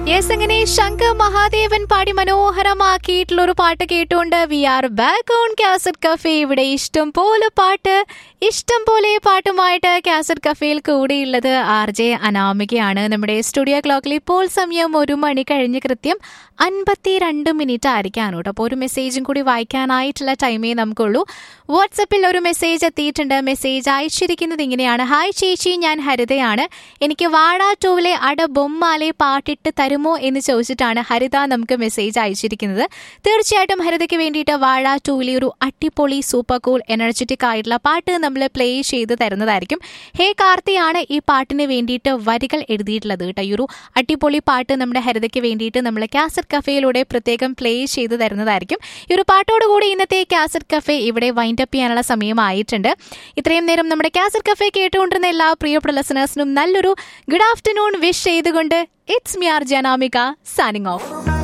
yes അങ്ങനെ ശങ്കർ മഹാദേവൻ പാടി മനോഹരമാക്കിയിട്ടുള്ള ഒരു പാട്ട് കേട്ടുകൊണ്ട് we are back on cassette cafe ഇവിടെ ഇഷ്ടം പോലെ പാട്ട് ഇഷ്ടം പോലെ പാട്ടുമായിട്ട് കാസറ്റ് കഫേയിൽ കൂടെയുള്ളത് ആർ ജെ അനാമികയാണ് നമ്മുടെ സ്റ്റുഡിയോ ക്ലോക്കിൽ ഇപ്പോൾ സമയം ഒരു മണി കഴിഞ്ഞ് കൃത്യം അൻപത്തി രണ്ട് മിനിറ്റ് ആയിരിക്കാണ് കേട്ടോ അപ്പോൾ ഒരു മെസ്സേജും കൂടി വായിക്കാനായിട്ടുള്ള ടൈമേ നമുക്കുള്ളൂ വാട്സപ്പിൽ ഒരു മെസ്സേജ് എത്തിയിട്ടുണ്ട് മെസ്സേജ് അയച്ചിരിക്കുന്നത് ഇങ്ങനെയാണ് ഹായ് ചേച്ചി ഞാൻ ഹരിതയാണ് എനിക്ക് വാഴ ടൂവിലെ അട ബൊമ്മാലെ പാട്ടിട്ട് തരുമോ എന്ന് ചോദിച്ചിട്ടാണ് ഹരിത നമുക്ക് മെസ്സേജ് അയച്ചിരിക്കുന്നത് തീർച്ചയായിട്ടും ഹരിതയ്ക്ക് വേണ്ടിയിട്ട് വാഴ ടൂവിലെ ഒരു അട്ടിപ്പൊളി സൂപ്പർ കൂൾ എനർജറ്റിക് ആയിട്ടുള്ള പാട്ട് നമ്മൾ പ്ലേ ചെയ്ത് തരുന്നതായിരിക്കും ഹേ കാർത്തിയാണ് ഈ പാട്ടിന് വേണ്ടിയിട്ട് വരികൾ എഴുതിയിട്ടുള്ളത് കേട്ടോ ഈ ഒരു അട്ടിപ്പൊളി പാട്ട് നമ്മുടെ ഹരിതയ്ക്ക് വേണ്ടിയിട്ട് നമ്മൾ കാസറ്റ് കഫേയിലൂടെ പ്രത്യേകം പ്ലേ ചെയ്ത് തരുന്നതായിരിക്കും ഈ ഒരു പാട്ടോടുകൂടി ഇന്നത്തെ കാസറ്റ് കഫേ ഇവിടെ വൈൻഡ് അപ്പ് ചെയ്യാനുള്ള സമയമായിട്ടുണ്ട് ഇത്രയും നേരം നമ്മുടെ കാസറ്റ് കഫേ കേട്ടുകൊണ്ടിരുന്ന എല്ലാ പ്രിയപ്പെട്ട ലിസണേഴ്സിനും നല്ലൊരു ഗുഡ് ആഫ്റ്റർനൂൺ വിഷ് ചെയ്തുകൊണ്ട് ഇറ്റ്സ് മിയാർ ജനാമിക സൈനിങ് ഓഫ്